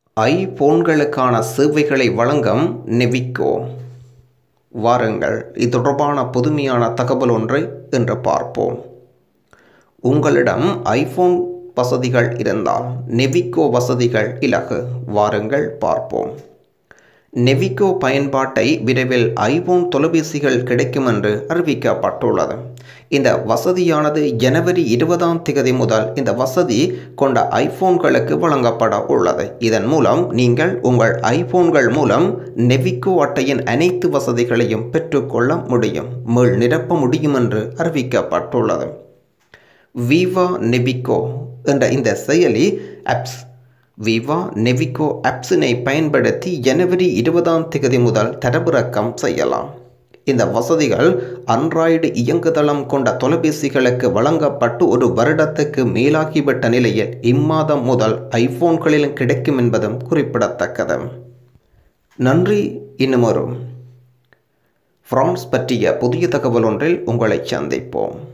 ஐபோன்களுக்கான சேவைகளை வழங்கும் நெவிக்கோ வாருங்கள் இது தொடர்பான புதுமையான தகவல் ஒன்றை இன்று பார்ப்போம் உங்களிடம் ஐபோன் வசதிகள் இருந்தால் நெவிக்கோ வசதிகள் இலகு வாருங்கள் பார்ப்போம் நெவிக்கோ பயன்பாட்டை விரைவில் ஐபோன் தொலைபேசிகள் கிடைக்கும் என்று அறிவிக்கப்பட்டுள்ளது இந்த வசதியானது ஜனவரி இருபதாம் தேதி முதல் இந்த வசதி கொண்ட ஐபோன்களுக்கு வழங்கப்பட உள்ளது இதன் மூலம் நீங்கள் உங்கள் ஐபோன்கள் மூலம் நெவிக்கோ அட்டையின் அனைத்து வசதிகளையும் பெற்றுக்கொள்ள முடியும் மீள் நிரப்ப முடியும் என்று அறிவிக்கப்பட்டுள்ளது விவா நெவிக்கோ என்ற இந்த செயலி ஆப்ஸ் விவா நெவிகோ ஆப்ஸினை பயன்படுத்தி ஜனவரி இருபதாம் தேதி முதல் தரவிறக்கம் செய்யலாம் இந்த வசதிகள் அண்ட்ராய்டு இயங்குதளம் கொண்ட தொலைபேசிகளுக்கு வழங்கப்பட்டு ஒரு வருடத்துக்கு மேலாகிவிட்ட நிலையில் இம்மாதம் முதல் ஐபோன்களிலும் கிடைக்கும் என்பதும் குறிப்பிடத்தக்கது நன்றி இன்னும் ஒரு பிரான்ஸ் பற்றிய புதிய தகவல் ஒன்றில் உங்களை சந்திப்போம்